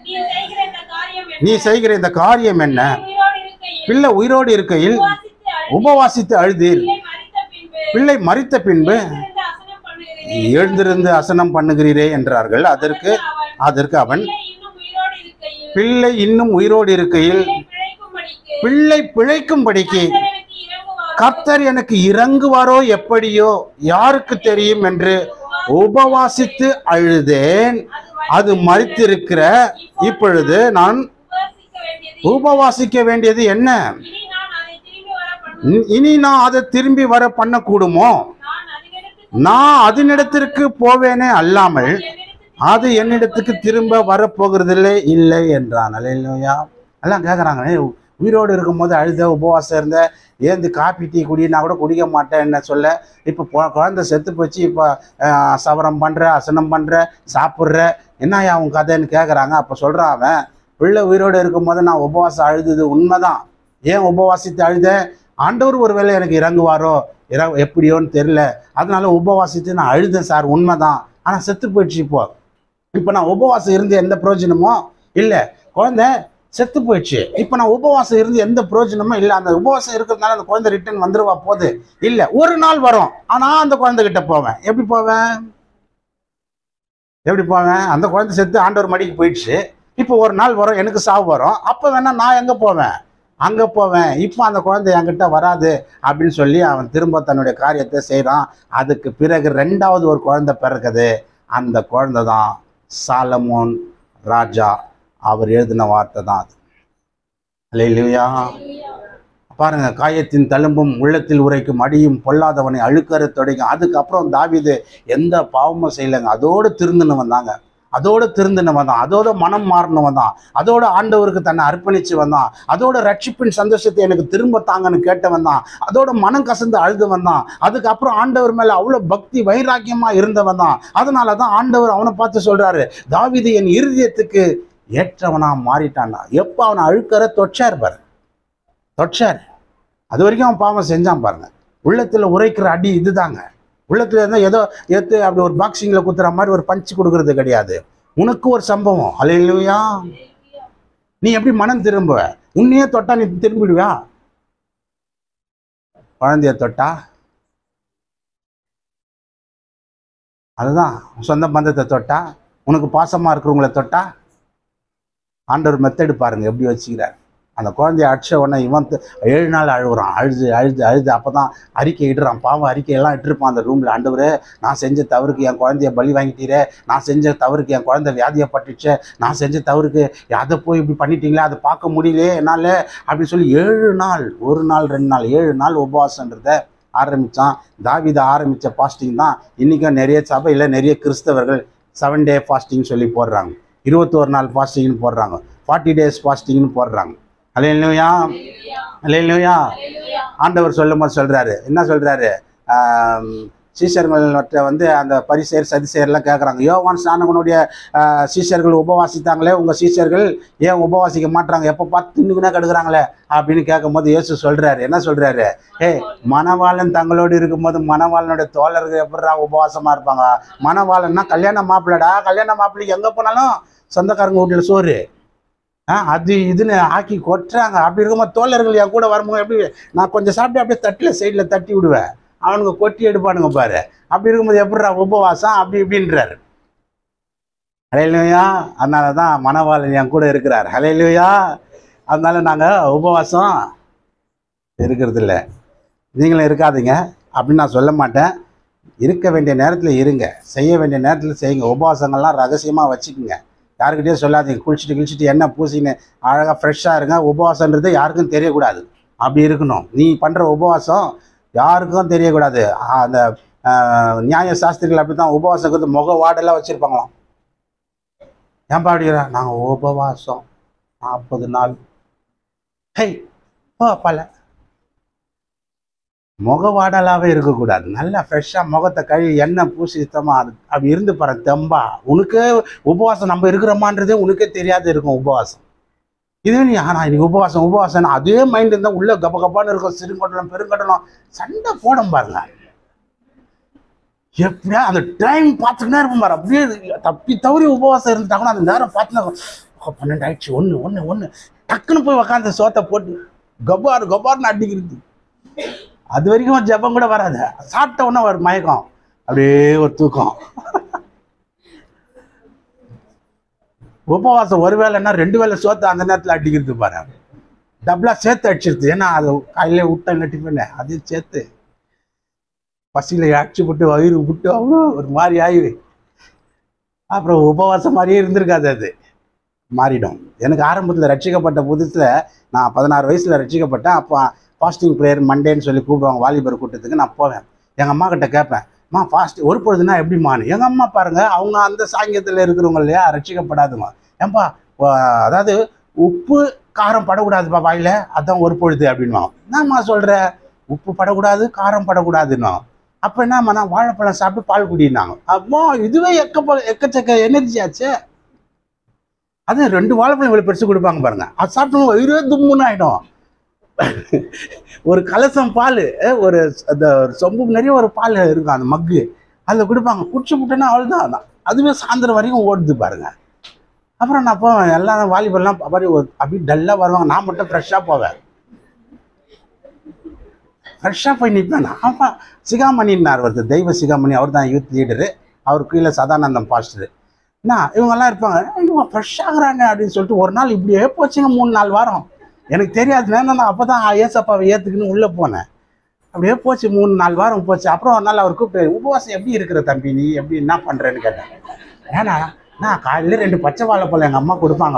நீ செய்கிற இந்த காரியம் என்ன? நீ செய்கிற இந்த காரியம் என்ன உயிரோடு இருக்கையில் பிள்ளை உயிரோடு இருக்கையில் உபவாசித்து அழுது உபவாசித்து அழுதீர் பிள்ளை மரித்த பின்பு பிள்ளை மறித்த பின்பு எழுந்திருந்து அசனம் பண்ணுகிறேன். எழுந்திருந்து அசனம் பண்ணுகிறீரே என்றார்கள் அதற்கு அவன் அதற்கு அவன் பிள்ளை இன்னும் உயிரோடு இருக்கையில் பிள்ளை இன்னும் உயிரோடு இருக்கையில் பிள்ளை பிழைக்கும்படிக்கு பிள்ளை பிழைக்கும்படிக்கு கர்த்தர் எனக்கு இறங்குவாரோ கர்த்தர் எனக்கு இறங்குவாரோ எப்படியோ யாருக்கு தெரியும் என்று உபவாசித்து அழுதேன் அது மறித்திருக்கிற இப்பொழுது நான் உபவாசிக்க வேண்டியது உபவாசிக்க வேண்டியது என்ன இனி நான் அதை திரும்பி வர பண்ணும் இ- இனி நான் அதை திரும்பி வர பண்ணக்கூடுமோ நான் அதினிடத்துக்கு நான் அதனிடத்திற்கு போவேனே அல்லாமல் என்னிடத்துக்கு அது என்னிடத்துக்கு திரும்ப வரப்போகிறதில்லை இல்லை என்றான் அல்லையா எல்லாம் கேட்குறாங்க உயிரோடு இருக்கும்போது அழுத உபவாசம் இருந்த ஏந்து காப்பி டீ குடினா கூட குடிக்க மாட்டேன் என்ன சொல்ல இப்போ பொ- குழந்தை செத்து போச்சு இப்போ அஹ், சவரம் பண்ணுற அசனம் பண்ணுற சாப்பிட்ற என்னய்யா உன் கதைன்னு கேட்குறாங்க அப்போ சொல்கிறான் அவன் பிள்ளை உயிரோடு இருக்கும்போது நான் உபவாசம் அழுதது உண்மைதான் ஏன் உபவாசித்து அழுத ஆண்டவர் ஒருவேளை எனக்கு இறங்குவாரோ இற எப்படியோன்னு தெரில அதனால உபவாசித்து நான் அழுதேன் சார் உண்மைதான் ஆனால் செத்து போயிடுச்சு இப்போ இப்போ நான் உபவாசம் இருந்து எந்த பிரயோஜனமோ இல்லை குழந்தை செத்து போயிடுச்சு இப்போ நான் உபவாசம் இருந்து எந்த பிரயோஜனமும் இல்லை அந்த உபவாசம் இருக்கிறதுனால அந்த குழந்தை ரிட்டர்ன் வந்துருவா போகுது இல்லை ஒரு நாள் வரும் ஆனால் அந்த குழந்தைகிட்ட போவேன் எப்படி போவேன் எப்படி போவேன் அந்த குழந்தை செத்து ஆண்டவர் மடிக்கு போயிடுச்சு இப்போ ஒரு நாள் வரும் எனக்கு சாவு வரும் அப்போ வேணா நான் எங்கே போவேன் அங்கே போவேன் இப்போ அந்த குழந்தை என்கிட்ட வராது அப்படின்னு சொல்லி அவன் திரும்ப தன்னுடைய காரியத்தை செய்கிறான் அதுக்கு பிறகு ரெண்டாவது ஒரு குழந்தை பிறக்குது அந்த குழந்தை தான் சாலமோன் ராஜா அவர் எழுதின வார்த்தை தான் அது அல்லேலூயா பாருங்க காயத்தின் தழும்பும் உள்ளத்தில் உரைக்கும் அடியும் பொல்லாதவனை அழுக்கற தொடங்கும் அதுக்கப்புறம் தாவீது எந்த பாவமும் செய்யலைங்க அதோடு திருந்தினவன் தாங்க அதோட திருந்தினவன் தான் அதோட மனம் மாறினவன் தான் அதோட ஆண்டவருக்கு தன்னை அர்ப்பணிச்சு வந்தான் அதோட ரட்சிப்பின் சந்தோஷத்தை எனக்கு திரும்ப தாங்கன்னு கேட்டவன் தான் அதோட மனம் கசந்து அழுதவன் தான் அதுக்கப்புறம் ஆண்டவர் மேல அவ்வளவு பக்தி வைராக்கியமா இருந்தவன் தான் அதனால தான் ஆண்டவர் அவனை பார்த்து சொல்றாரு தாவீது என் இருதயத்துக்கு ஏற்றவனா மாறிட்டான்டா எப்போ அவனை அழுக்கற தொச்சார் பாரு தொச்சார் அது வரைக்கும் அவன் பாவம் செஞ்சான் பாருங்க உள்ளத்துல உரைக்கிற அடி இதுதாங்க உள்ளத்துல இருந்தால் ஏதோ ஏத்து அப்படி ஒரு பாக்ஸிங்ல குத்துற மாதிரி ஒரு பஞ்ச் கொடுக்கறது கிடையாது உனக்கு ஒரு சம்பவம் அலையிலுயா நீ எப்படி மனம் திரும்புவ உன்னையே தொட்டா நீ திரும்பிடுவியா குழந்தைய தொட்டா அதுதான் சொந்த பந்தத்தை தொட்டா உனக்கு பாசமா இருக்கிறவங்கள தொட்டா ஆண்டவர் மெத்தடு பாருங்க எப்படி வச்சுக்கிறார் அந்த குழந்தைய அடிச்ச உடனே இவன் த- ஏழு நாள் அழுகுறான் அழுது அழுது அழுது அப்பதான் அறிக்கை இடுறான் பாவம் அறிக்கையெல்லாம் இட்டிருப்பான் அந்த ரூம்ல ஆண்டவரே நான் செஞ்ச தவறுக்கு என் குழந்தைய பலி வாங்கிட்டீரே நான் செஞ்ச தவறுக்கு என் குழந்தை வியாதியை பட்டுச்சு நான் செஞ்ச தவறுக்கு அதை போய் இப்படி பண்ணிட்டீங்களே அதை பார்க்க முடியலையே என்னால் அப்படி சொல்லி ஏழு நாள் ஒரு நாள் ரெண்டு நாள் ஏழு நாள் உபவாசன்றத ஆரம்பித்தான் தாவீது ஆரம்பித்த ஃபாஸ்டிங் தான் இன்றைக்கும் நிறைய சபையில் நிறைய கிறிஸ்தவர்கள் செவன் டே ஃபாஸ்டிங் சொல்லி போடுறாங்க இருபத்தோரு நாள் ஃபாஸ்டிங்னு போடுறாங்க ஃபார்ட்டி டேஸ் ஃபாஸ்டிங்னு போடுறாங்க அலையிலையா அலையிலையா ஆண்டவர் சொல்லும் போது சொல்கிறாரு என்ன சொல்கிறாரு சீஷர்கள்ட்ட வந்து அந்த பரிசேர் சதிசேர்லாம் கேட்குறாங்க யோவான் ஸ்நானகனுடைய ஆஹ், சீஷர்கள் உபவாசித்தாங்களே உங்கள் சீஷர்கள் ஏன் உபவாசிக்க மாட்றாங்க எப்போ பார்த்து தின்னுக்குனே கெடுக்குறாங்களே அப்படின்னு கேட்கும்போது இயேசு சொல்கிறாரு என்ன சொல்கிறாரு ஏய் மணவாளன் தங்களோடு இருக்கும்போது மணவாளனுடைய தோழர்கள் எப்படிடா உபவாசமாக இருப்பாங்க மணவாளன்னா கல்யாண மாப்பிள்ளடா கல்யாண மாப்பிள்ளைக்கு எங்கே போனாலும் சொந்தக்காரங்க வீட்டில் சோறு ஆ அது இதுன்னு ஆக்கி கொட்டுறாங்க அப்படி இருக்கும்போது தோழர்கள் என் கூட வரும்போது எப்படி நான் கொஞ்சம் சாப்பிட்டு அப்படியே தட்டில் சைடில் தட்டி விடுவேன் அவனுங்க கொட்டி எடுப்பானுங்க பாரு அப்படி இருக்கும்போது எப்படிடா உபவாசம் அப்படி இப்படின்றாரு ஹலையிலுயா அதனால தான் மணவாளன் என் கூட இருக்கிறார் ஹலையிலுயா அதனால நாங்கள் உபவாசம் இருக்கிறது இல்லை நீங்களும் இருக்காதீங்க அப்படின்னு நான் சொல்ல மாட்டேன் இருக்க வேண்டிய நேரத்தில் இருங்க செய்ய வேண்டிய நேரத்தில் செய்யுங்க உபவாசங்கள்லாம் ரகசியமாக வச்சுக்கோங்க யாருக்கிட்டேயும் சொல்லாதீங்க குளிச்சுட்டு கிழிச்சிட்டு எண்ணெய் பூசின்னு அழகாக ஃப்ரெஷ்ஷாக இருங்க உபவாசன்றது யாருக்கும் தெரியக்கூடாது அப்படி இருக்கணும் நீ பண்ணுற உபவாசம் யாருக்கும் தெரியக்கூடாது ஆ, அந்த ஆஹ், நியாய சாஸ்திரிகள் அப்படி தான் உபவாசம் இருக்கிறது முக வாடெல்லாம் வச்சுருப்பாங்களாம் ஏன்பா அப்படிங்கிறா நாங்கள் உபவாசம் நாற்பது நாள் ஹை ஓ பல முகவாடலாவே இருக்கக்கூடாது நல்லா ஃப்ரெஷ்ஷாக முகத்தை கழுவி எண்ணெய் பூசி சுத்தமாக அது அப்படி இருந்து பாரு தெம்பா உனக்கே உபவாசம் நம்ம இருக்கிறோமான்றதே உனக்கே தெரியாது இருக்கும் உபவாசம் இதுவே நீ ஆனால் இன்னைக்கு உபவாசம் உபவாசம் அதே மைண்ட் இருந்தால் உள்ள கப கப்பான்னு இருக்கும் சிறுங்கட்டலம் பெருங்கட்டலம் சண்டை போடும் பாருங்க எப்படியா அந்த டைம் பார்த்துக்கிட்டே இருப்போம் பாரு அப்படியே தப்பி தவறி உபவாசம் இருந்துட்டா கூட அந்த நேரம் பார்த்துனா அப்பா பன்னெண்டு ஆயிடுச்சு ஒன்று ஒன்று ஒன்று டக்குன்னு போய் உக்காந்து சோத்தை போட்டு கபார் கபார்னு அடிக்கிறது அது வரைக்கும் ஒரு ஜெபம் கூட வராது சாப்பிட்ட உடனே ஒரு மயக்கம் அப்படியே ஒரு தூக்கம் உபவாசம் ஒரு வேலைன்னா ரெண்டு வேளை சோத்தை அந்த நேரத்தில் அடிக்கிறது பாரு டபுளாக சேர்த்து அடிச்சிருது ஏன்னா அது காலையில விட்டேன் டிஃபன் அதையும் சேர்த்து பசியில் அடிச்சு போட்டு வயிறு விட்டு அவ்வளோ ஒரு மாதிரி ஆயிரு அப்புறம் உபவாசம் மாதிரியே இருந்திருக்காது அது மாறிடும் எனக்கு ஆரம்பத்தில் ரட்சிக்கப்பட்ட புதுசில் நான் பதினாறு வயசில் ரட்சிக்கப்பட்டேன் அப்போ ஃபாஸ்டிங் ப்ரேயர் மண்டேன்னு சொல்லி கூப்பிடுவாங்க வாலிபர் கூட்டத்துக்கு நான் போவேன் எங்கள் அம்மா கிட்ட கேட்பேன் அம்மா ஃபாஸ்ட் ஒரு பொழுதுனா எப்படிமான்னு எங்கள் அம்மா பாருங்க அவங்க அந்த சாங்கியத்தில் இருக்கிறவங்க இல்லையா ரட்சிக்கப்படாதுமா ஏன்பா வா- அதாவது உப்பு காரம் படக்கூடாதுப்பா வாயில அதான் ஒரு பொழுது அப்படின்வாங்க என்னம்மா சொல்கிற உப்பு படக்கூடாது காரம் படக்கூடாதுன்னா அப்போ என்னம்மா நான் வாழைப்பழம் சாப்பிட்டு பால் குடினாங்க அப்போ இதுவே எக்கப்ப எக்கச்சக்க எனர்ஜி ஆச்சே அது ரெண்டு வாழைப்பழம் இவ்வளோ பெருசு கொடுப்பாங்க பாருங்க அது சாப்பிட்டு வயிறே தும்முன்னு ஆகிடும் ஒரு கலசம் பால் ஒரு அந்த ஒரு சொம்பு நிறைய ஒரு பால் இருக்கும் அந்த மக்கு அதில் கொடுப்பாங்க குடிச்சு விட்டேன்னா அவ்வளோதான் அதுவே சாயந்தரம் வரைக்கும் ஓடுது பாருங்க அப்புறம் நான் போவேன் எல்லாம் வாலிபர்லாம் அப்படி ஒரு அப்படி டல்லாக வருவாங்க நான் மட்டும் ஃப்ரெஷ்ஷாக போவேன் ஃப்ரெஷ்ஷாக போய் நிற்பேன் ஆமாம் சிகாமணின்னார் ஒருத்தர் தெய்வ சிகாமணி அவர் தான் யூத் லீடரு அவர் கீழே சதானந்தம் பாஸ்டரு என்ன இவங்கெல்லாம் இருப்பாங்க இவங்க ஃப்ரெஷ் ஆகுறாங்க அப்படின்னு சொல்லிட்டு ஒரு நாள் இப்படியே போச்சுங்க மூணு நாலு வாரம் எனக்கு தெரியாதுன்னா நான் அப்போ தான் ஏசப்பாவை ஏற்றுக்குன்னு உள்ளே போனேன் அப்படியே போச்சு மூணு நாலு வாரம் போச்சு அப்புறம் ஒரு நாள் அவர் கூப்பிட்டு உபவாசம் எப்படி இருக்கிற தம்பி நீ எப்படி என்ன பண்ணுறேன்னு கேட்டேன் ஏன்னா நான் காலையில் ரெண்டு பச்சை வாழைப்பழம் எங்கள் அம்மா கொடுப்பாங்க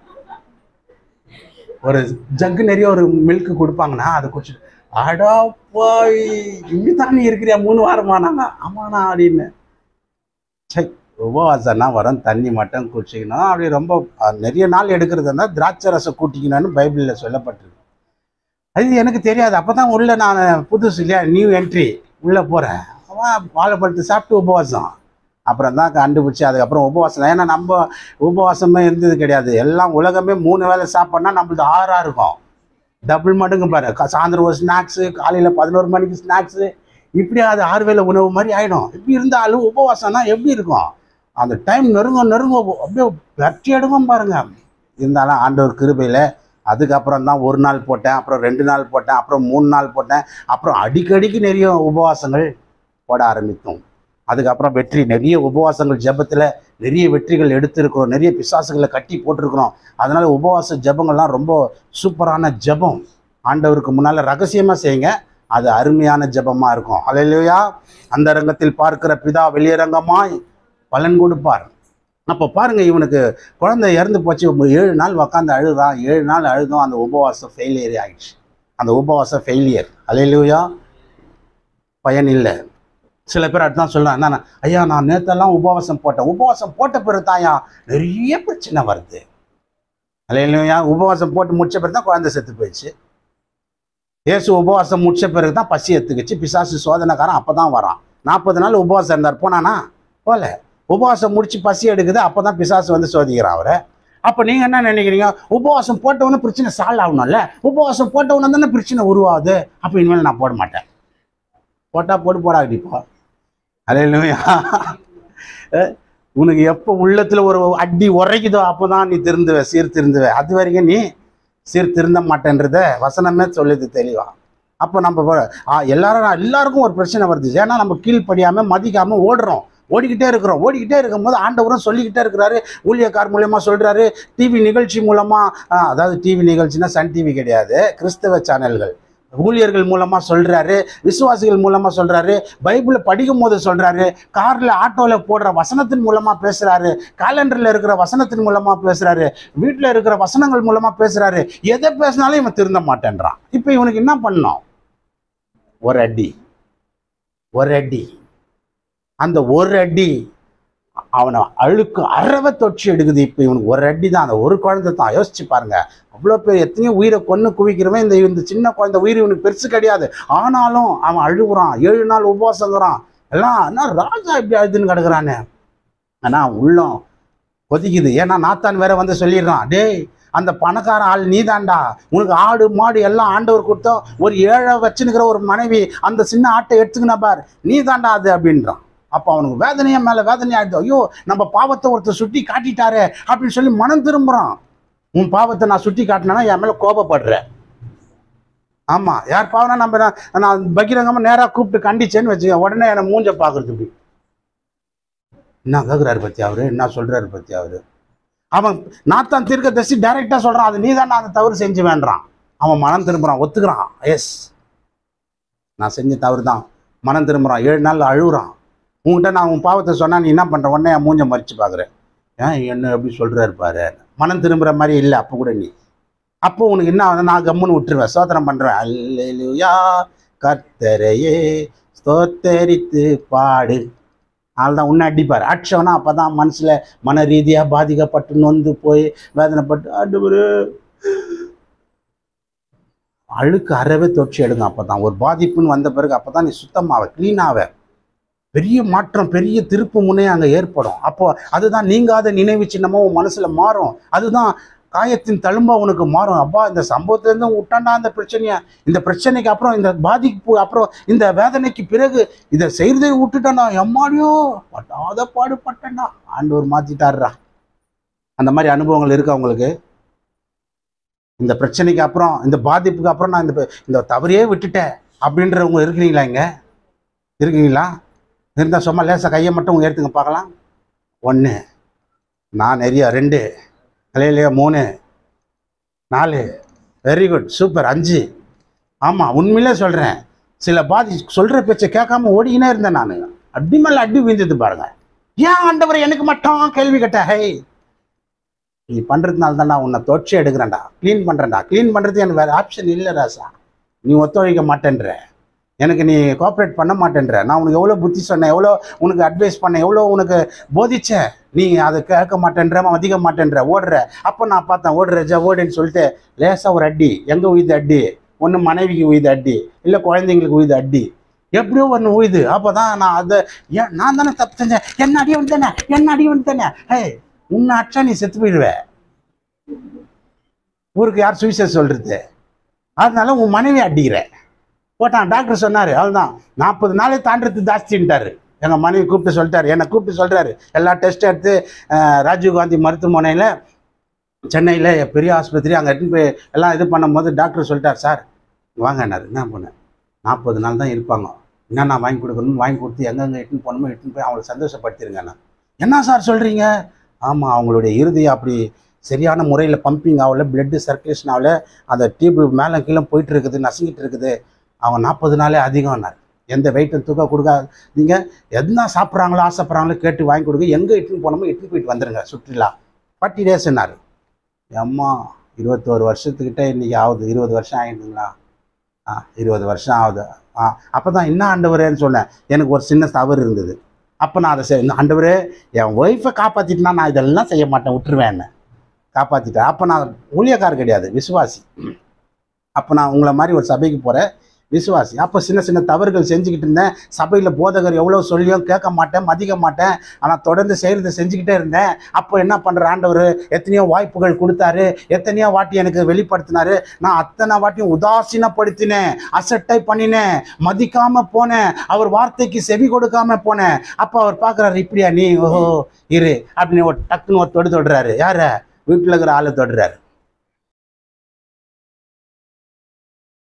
ஒரு ஜக்கு நிறைய ஒரு மில்க் கொடுப்பாங்கண்ணா அதை குடிச்சிட்டு அடா போய் இப்படி தானே இருக்கிறியா மூணு வாரமா நாங்க ஆமாண்ணா அப்படின்னு சரி உபவாசம்னா வரும் தண்ணி மட்டும் குடிச்சிக்கணும் அப்படி ரொம்ப அஹ், நிறைய நாள் எடுக்கிறது இருந்தால் திராட்சை ரசம் கூட்டிக்கணும்னு பைபிளில் சொல்லப்பட்டிருக்கு அது எனக்கு தெரியாது அப்போ தான் உள்ள நான் புதுசு இல்லையா நியூ என்ட்ரி உள்ளே போகிறேன் அவன் வாழைப்பழத்தை சாப்பிட்டு உபவாசம் அப்புறம் தான் கண்டுபிடிச்சி அதுக்கப்புறம் உபவாசம் ஏன்னா நம்ம உபவாசமே இருந்தது கிடையாது எல்லாம் உலகமே மூணு வேளை சாப்பிட்னா நம்மளுக்கு ஆறாக இருக்கும் டபுள் மடங்கு பாரு கா- சாயந்தரம் ஒரு ஸ்நாக்ஸு காலையில் பதினோரு மணிக்கு ஸ்நாக்ஸு இப்படி அது ஆறு வேளை உணவு மாதிரி ஆகிடும் இப்படி இருந்தாலும் உபவாசம்னா எப்படி இருக்கும் அந்த டைம் நெருங்க நெருங்க அப்படியே வெற்றி எடுக்கும் பாருங்க இருந்தாலும் ஆண்டவர் கிருபையில் அதுக்கப்புறம் தான் ஒரு நாள் போட்டேன் அப்புறம் ரெண்டு நாள் போட்டேன் அப்புறம் மூணு நாள் போட்டேன் அப்புறம் அடிக்கடிக்கு நிறைய உபவாசங்கள் போட ஆரம்பித்தோம் அதுக்கப்புறம் வெற்றி நிறைய உபவாசங்கள் ஜெபத்தில் நிறைய வெற்றிகள் எடுத்திருக்கிறோம் நிறைய பிசாசுகளை கட்டி போட்டிருக்கிறோம் அதனால உபவாச ஜெபங்கள்லாம் ரொம்ப சூப்பரான ஜெபம் ஆண்டவருக்கு முன்னால் ரகசியமாக செய்யுங்க அது அருமையான ஜெபமாக இருக்கும் அல்லையா அந்த ரங்கத்தில் பார்க்கிற பிதா வெளியரங்கமாய் பலன் கொடுப்பார் அப்போ பாருங்க இவனுக்கு குழந்தை இறந்து போச்சு ஒரு ஏழு நாள் உக்காந்து அழுகிறான் ஏழு நாள் அழுதும் அந்த உபவாசம் ஃபெயிலியர் ஆயிடுச்சு அந்த உபவாசம் ஃபெயிலியர் அல்லையா பயன் இல்லை சில பேர் அதுதான் சொல்கிறாங்க நான் ஐயா நான் நேத்தெல்லாம் உபவாசம் போட்டேன் உபவாசம் போட்ட பிறகு தாயா நிறைய பிரச்சனை வருது அல்லையா உபவாசம் போட்டு முடிச்ச பிறகு தான் குழந்தை செத்து போயிடுச்சு இயேசு உபவாசம் முடிச்ச பிறகு தான் பசி எடுத்துக்கிச்சு பிசாசு சோதனைக்காரன் அப்போ தான் வரான் நாற்பது நாள் உபவாசம் இருந்தார் போனானா போல உபவாசம் முடிச்சு பசி எடுக்குது அப்போ தான் பிசாசு வந்து சோதிக்கிறான் அவரை அப்போ நீங்கள் என்ன நினைக்கிறீங்க உபவாசம் போட்டவொன்னே பிரச்சனை சால்வ் ஆகணும்ல உபவாசம் போட்டவொன்னே தானே பிரச்சனை உருவாகுது அப்போ இனிமேல் நான் போட மாட்டேன் போட்டால் போட்டு போடாடிப்போ அலையிலுமையா உனக்கு எப்போ உள்ளத்தில் ஒரு அடி உரைக்குதோ அப்போ தான் நீ திருந்துவ சீர் திருந்துவ அது வரைக்கும் நீ சீர் திருந்த மாட்டேன்றத வசனமே சொல்லுது தெளிவா அப்போ நம்ம போ- ஆ, எல்லாரும் எல்லாருக்கும் ஒரு பிரச்சனை வருது ஏன்னா நம்ம கீழ்ப்படியாமல் மதிக்காமல் ஓடுறோம் ஓடிக்கிட்டே இருக்கிறோம் ஓடிக்கிட்டே இருக்கும்போது ஆண்டவரும் சொல்லிக்கிட்டே இருக்கிறாரு ஊழியக்கார் மூலயமா சொல்கிறாரு டிவி நிகழ்ச்சி மூலமாக அதாவது டிவி நிகழ்ச்சினா சன் டிவி கிடையாது கிறிஸ்தவ சேனல்கள் ஊழியர்கள் மூலமா சொல்றாரு விசுவாசிகள் மூலமா சொல்றாரு பைபிளை படிக்கும் போது சொல்றாரு கார்ல ஆட்டோல போடுற வசனத்தின் மூலமா பேசுறாரு காலண்டர்ல இருக்கிற வசனத்தின் மூலமா பேசுறாரு வீட்டுல இருக்கிற வசனங்கள் மூலமா பேசுறாரு எதை பேசினாலும் இவன் திருந்த மாட்டேன்றான் இப்போ இவனுக்கு என்ன பண்ணோம் ஒரு அடி ஒரு அடி அந்த ஒரு அடி அவனை அழுக்கு அறவை தொற்றி எடுக்குது இப்போ இவனுக்கு ஒரு அடி தான் அந்த ஒரு குழந்தை தான் யோசிச்சு பாருங்க அவ்வளோ பேர் எத்தனையோ உயிரை கொன்று குவிக்கிறவன் இந்த இந்த சின்ன குழந்தை உயிர் இவனுக்கு பெருசு கிடையாது ஆனாலும் அவன் அழுகுறான் ஏழு நாள் உபவாசங்கிறான் எல்லாம் என்ன ராஜா இப்படி அழுதுன்னு கிடக்குறானே ஆனால் உள்ளம் கொதிக்குது ஏன்னா நாத்தான் வேற வந்து சொல்லிடுறான் டேய் அந்த பணக்கார ஆள் நீதான்டா உனக்கு ஆடு மாடு எல்லாம் ஆண்டவர் கொடுத்தோம் ஒரு ஏழை வச்சுனுக்கிற ஒரு மனைவி அந்த சின்ன ஆட்டை எடுத்துக்கின பார் நீ தாண்டா அது அப்படின்றான் அப்போ அவனுக்கு வேதனையா மேலே வேதனையாயிடுது ஐயோ நம்ம பாவத்தை ஒருத்தர் சுட்டி காட்டிட்டாரே அப்படின்னு சொல்லி மனம் திரும்புகிறான் உன் பாவத்தை நான் சுட்டி காட்டினேன்னா என் மேலே கோபப்படுறேன் ஆமா யார் பாவனா நம்ம நான் நான் பகிரங்கமாக நேராக கூப்பிட்டு கண்டிச்சேன்னு வச்சுக்க உடனே என்னை மூஞ்ச பார்க்கறது இப்படி என்ன கேட்குறாரு பத்தி அவரு என்ன சொல்றாரு பத்தி அவரு அவன் நாத்தான் தீர்க்க தரிசி டைரக்டா சொல்றான் அது நீ தான் அந்த தவறு செஞ்சு வேண்டான் அவன் மனம் திரும்புறான் ஒத்துக்கிறான் எஸ் நான் செஞ்ச தவறு தான் மனம் திரும்புறான் ஏழு நாள் அழுகுறான் உன்கிட்ட நான் உன் பாவத்தை சொன்னா நீ என்ன பண்ற உடனே என் மூஞ்ச மறிச்சு பார்க்குறேன் ஏன் என்ன எப்படி சொல்றாரு பாரு மனம் திரும்புற மாதிரி இல்லை அப்போ கூட நீ அப்போ உனக்கு என்ன ஆகுது நான் கம்முன்னு விட்டுருவேன் சோதனம் பண்றேன் அல்லேலூயா கர்த்தரையே ஸ்தோத்தரித்து பாடு தான் உன்னை அடிப்பார் அடிச்சவனா அப்போ தான் மனசில் மன ரீதியாக பாதிக்கப்பட்டு நொந்து போய் வேதனைப்பட்டு ஆண்டவரே அழுக்கு அறவே தொற்றி எடுங்க அப்போ தான் ஒரு பாதிப்புன்னு வந்த பிறகு அப்போ தான் நீ சுத்தமாவ க்ளீனாவ பெரிய மாற்றம் பெரிய திருப்பு முன்னே அங்கே ஏற்படும் அப்போ அதுதான் நீங்காத நினைவு சின்னமாக உன் மனசில் மாறும் அதுதான் காயத்தின் தழும்பா உனக்கு மாறும் அப்பா இந்த சம்பவத்திலேருந்து விட்டாண்டா இந்த பிரச்சனையை இந்த பிரச்சனைக்கு அப்புறம் இந்த பாதிப்பு அப்புறம் இந்த வேதனைக்கு பிறகு இதை செய்கிறதை விட்டுட்டேன்டா எம்மாடியோ பட்டாத பாடுபட்டேன்டா ஆண்டவர் மாற்றிட்டாருடா அந்த மாதிரி அனுபவங்கள் இருக்கா உங்களுக்கு இந்த பிரச்சனைக்கு அப்புறம் இந்த பாதிப்புக்கு அப்புறம் நான் இந்த இந்த தவறையே விட்டுட்டேன் அப்படின்றவங்க இருக்கிறீங்களா இங்க இருக்கீங்களா இருந்தால் சும்மா லேசாக கையை மட்டும் உங்க எடுத்துங்க பார்க்கலாம் ஒன்று நான் நிறைய ரெண்டு கலையிலேயே மூணு நாலு வெரி குட் சூப்பர் அஞ்சு ஆமாம் உண்மையிலே சொல்கிறேன் சில பாதி சொல்கிற பேச்சை கேட்காம ஓடிக்கினே இருந்தேன் நான் அடி மேலே அடி விழுந்தது பாருங்க ஏன் ஆண்டவர் எனக்கு மட்டும் கேள்வி கேட்ட ஹே நீ பண்ணுறதுனால தான் நான் உன்னை தொடச்சி எடுக்கிறேன்டா க்ளீன் பண்ணுறேன்டா க்ளீன் பண்ணுறதுக்கு எனக்கு வேறு ஆப்ஷன் இல்லை ராசா நீ ஒத்துழைக்க மாட்டேன்ற எனக்கு நீ கோஆப்ரேட் பண்ண மாட்டேன்ற நான் உனக்கு எவ்வளோ புத்தி சொன்னேன் எவ்வளோ உனக்கு அட்வைஸ் பண்ணேன் எவ்வளோ உனக்கு போதிச்சேன் நீ அதை கேட்க மாட்டேன்ற மதிக்க மாட்டேன்ற ஓடுற அப்போ நான் பார்த்தேன் ஓடுற ஜா ஓடுன்னு சொல்லிட்டு லேசாக ஒரு அடி எங்கே உயுது அடி ஒன்று மனைவிக்கு உயுது அடி இல்லை குழந்தைங்களுக்கு உயுது அடி எப்படியோ ஒன்று உயுது அப்போ தான் நான் அதை ஏன் நான் தானே தப்பு செஞ்சேன் என்ன அடி வந்துட்டேனே என்ன அடி வந்துட்டேனே ஹே உன்னை அடிச்சா நீ செத்து போயிடுவ ஊருக்கு யார் சுவிசேஷம் சொல்றது அதனால உன் மனைவி அடிக்கிற போட்டான் டாக்டர் சொன்னார் அவ்வளோதான் நாற்பது நாளே தாண்டறது ஜாஸ்தின்ட்டாரு எங்கள் மனைவி கூப்பிட்டு சொல்லிட்டாரு என்னை கூப்பிட்டு சொல்கிறாரு எல்லா டெஸ்ட் எடுத்து அஹ், ராஜீவ் காந்தி மருத்துவமனையில் சென்னையில் பெரிய ஆஸ்பத்திரி அங்கே எடுத்துன்னு போய் எல்லாம் இது பண்ணும்போது டாக்டர் சொல்லிட்டார் சார் வாங்கன்னாரு என்ன பண்ணேன் நாற்பது நாள் தான் இருப்பாங்க என்னென்ன வாங்கி கொடுக்கணும்னு வாங்கி கொடுத்து எங்கெங்கே எட்டுன்னு போகணுமோ எட்டுன்னு போய் அவங்களை சந்தோஷப்படுத்திருங்க நான் என்ன சார் சொல்கிறீங்க ஆமாம் அவங்களுடைய இறுதி அப்படி சரியான முறையில் பம்பிங் ஆகல பிளட்டு சர்க்குலேஷன் ஆகல அந்த டியூப் மேலே கீழே போயிட்டு இருக்குது நசுங்கிட்டு இருக்குது அவங்க நாற்பது நாளே அதிகம்னார் எந்த வெயிட்டும் தூக்க கொடுக்காதீங்க என்ன சாப்பிட்றாங்களோ ஆசைப்படுறாங்களோ கேட்டு வாங்கி கொடுங்க எங்கே இட்டுன்னு போனோமோ இட்டுன்னு போயிட்டு வந்துடுங்க சுற்றுலா ஃபார்ட்டி டேஸ்னாரு அம்மா இருபத்தோரு வருஷத்துக்கிட்ட இன்றைக்கி ஆகுது இருபது வருஷம் ஆகிடுதுங்களா ஆ இருபது வருஷம் ஆகுது ஆ அப்போ தான் என்ன ஆண்டவரேன்னு சொன்னேன் எனக்கு ஒரு சின்ன தவறு இருந்தது அப்போ நான் அதை செய் ஆண்டவரே என் ஒய்ஃபை காப்பாற்றிட்டுனா நான் இதெல்லாம் செய்ய மாட்டேன் விட்டுருவேன் என்ன காப்பாற்றிட்டேன் அப்போ நான் ஊழியக்காரர் கிடையாது விசுவாசி அப்போ நான் உங்களை மாதிரி ஒரு சபைக்கு போகிறேன் விசுவாசி அப்போ சின்ன சின்ன தவறுகள் செஞ்சுக்கிட்டு இருந்தேன் சபையில் போதகர் எவ்வளோ சொல்லியும் கேட்க மாட்டேன் மதிக்க மாட்டேன் ஆனால் தொடர்ந்து செய்கிறத செஞ்சுக்கிட்டே இருந்தேன் அப்போ என்ன பண்ணுற ஆண்டவர் எத்தனையோ வாய்ப்புகள் கொடுத்தாரு எத்தனையோ வாட்டி எனக்கு வெளிப்படுத்தினாரு நான் அத்தனை வாட்டியும் உதாசீனப்படுத்தினேன் அசட்டை பண்ணினேன் மதிக்காம போனேன் அவர் வார்த்தைக்கு செவி கொடுக்காம போனேன் அப்போ அவர் பார்க்குறாரு இப்படியா நீ ஓஹோ இரு அப்படின்னு ஒரு டக்குன்னு ஒரு தொடு தொடுறாரு யார வீட்டில் இருக்கிற ஆளை தொடுறாரு